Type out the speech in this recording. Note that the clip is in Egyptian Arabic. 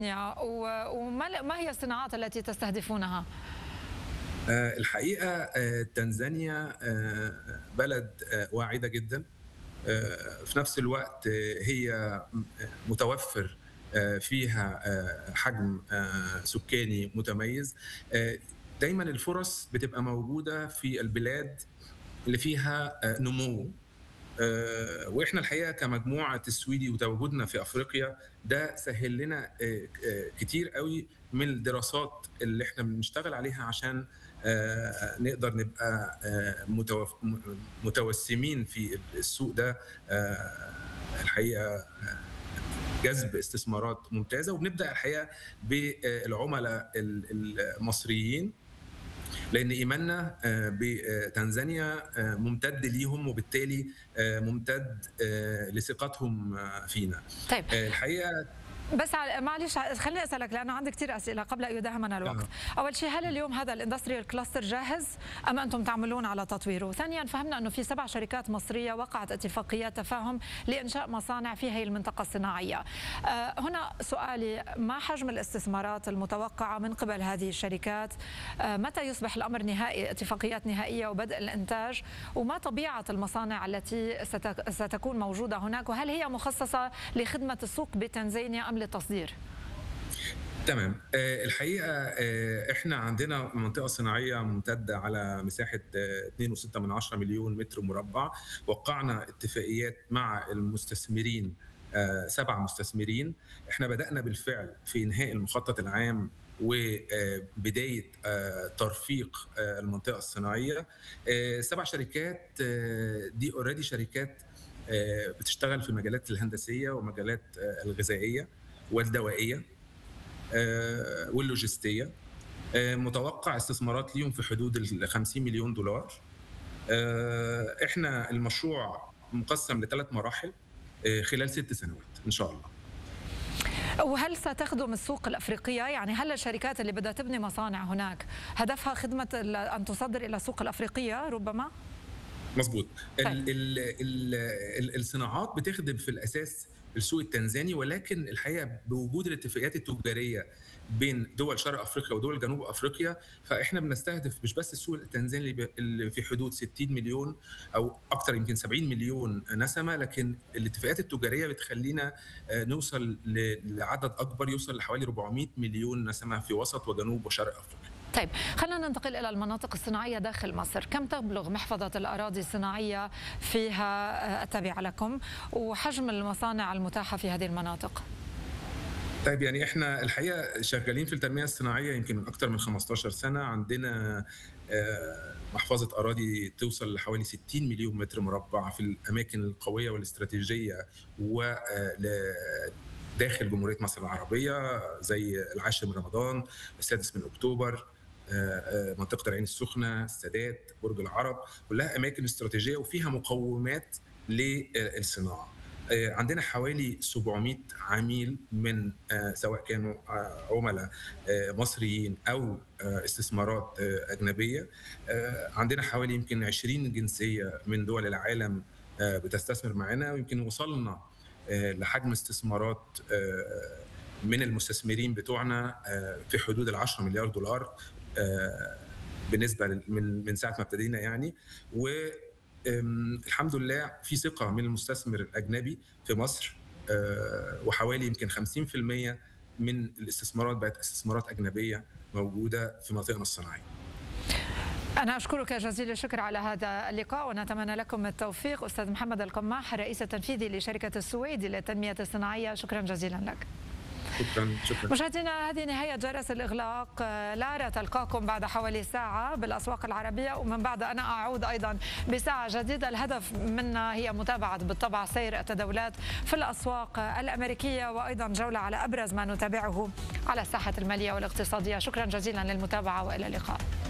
وما هي الصناعات التي تستهدفونها؟ الحقيقة تنزانيا بلد واعدة جدا في نفس الوقت هي متوفر فيها حجم سكاني متميز دايما الفرص بتبقى موجودة في البلاد اللي فيها نمو واحنا الحقيقه كمجموعه السويدي وتواجدنا في افريقيا ده سهل لنا كتير قوي من الدراسات اللي احنا بنشتغل عليها عشان نقدر نبقى متوسمين في السوق ده الحقيقه جذب استثمارات ممتازه وبنبدا الحقيقه بالعملاء المصريين لان ايماننا بتنزانيا ممتد ليهم وبالتالي ممتد لثقتهم فينا طيب الحقيقه بس معلش خليني اسالك لانه عندي كثير اسئله قبل ان يداهمنا الوقت أه. اول شيء هل اليوم هذا الاندستريال كلاستر جاهز ام انتم تعملون على تطويره ثانيا فهمنا انه في سبع شركات مصريه وقعت اتفاقيات تفاهم لانشاء مصانع في هي المنطقه الصناعيه أه هنا سؤالي ما حجم الاستثمارات المتوقعه من قبل هذه الشركات أه متى يصبح الامر نهائي اتفاقيات نهائيه وبدء الانتاج وما طبيعه المصانع التي ستكون موجوده هناك وهل هي مخصصه لخدمه السوق بتنزانيا ام للتصدير تمام الحقيقه احنا عندنا منطقه صناعيه ممتده على مساحه 2.6 من 10 مليون متر مربع وقعنا اتفاقيات مع المستثمرين سبع مستثمرين احنا بدانا بالفعل في انهاء المخطط العام وبدايه ترفيق المنطقه الصناعيه سبع شركات دي اوريدي شركات بتشتغل في المجالات الهندسيه ومجالات الغذائيه والدوائيه واللوجستيه متوقع استثمارات ليهم في حدود ال 50 مليون دولار احنا المشروع مقسم لثلاث مراحل خلال ست سنوات ان شاء الله وهل ستخدم السوق الافريقيه يعني هل الشركات اللي بدها تبني مصانع هناك هدفها خدمه ان تصدر الى السوق الافريقيه ربما مظبوط ال ال ال ال الصناعات بتخدم في الاساس السوق التنزاني ولكن الحقيقه بوجود الاتفاقيات التجاريه بين دول شرق افريقيا ودول جنوب افريقيا فاحنا بنستهدف مش بس السوق التنزاني اللي في حدود 60 مليون او اكثر يمكن 70 مليون نسمه لكن الاتفاقيات التجاريه بتخلينا نوصل لعدد اكبر يوصل لحوالي 400 مليون نسمه في وسط وجنوب وشرق افريقيا. طيب خلينا ننتقل الى المناطق الصناعيه داخل مصر، كم تبلغ محفظه الاراضي الصناعيه فيها التابعه لكم وحجم المصانع المتاحه في هذه المناطق؟ طيب يعني احنا الحقيقه شغالين في التنميه الصناعيه يمكن من اكثر من 15 سنه عندنا محفظه اراضي توصل لحوالي 60 مليون متر مربع في الاماكن القويه والاستراتيجيه و داخل جمهوريه مصر العربيه زي العاشر من رمضان السادس من اكتوبر منطقه العين السخنه السادات برج العرب كلها اماكن استراتيجيه وفيها مقومات للصناعه عندنا حوالي 700 عميل من سواء كانوا عملاء مصريين او استثمارات اجنبيه عندنا حوالي يمكن 20 جنسيه من دول العالم بتستثمر معنا ويمكن وصلنا لحجم استثمارات من المستثمرين بتوعنا في حدود ال 10 مليار دولار بالنسبه من من ساعه ما ابتدينا يعني و الحمد لله في ثقه من المستثمر الاجنبي في مصر وحوالي يمكن 50% من الاستثمارات بقت استثمارات اجنبيه موجوده في مناطقنا الصناعيه. أنا أشكرك جزيل الشكر على هذا اللقاء ونتمنى لكم التوفيق أستاذ محمد القماح الرئيس التنفيذي لشركة السويد للتنمية الصناعية شكرا جزيلا لك شكرا شكرا مشاهدينا هذه نهايه جرس الاغلاق لارا تلقاكم بعد حوالي ساعه بالاسواق العربيه ومن بعد انا اعود ايضا بساعه جديده الهدف منا هي متابعه بالطبع سير التداولات في الاسواق الامريكيه وايضا جوله على ابرز ما نتابعه على الساحه الماليه والاقتصاديه شكرا جزيلا للمتابعه والى اللقاء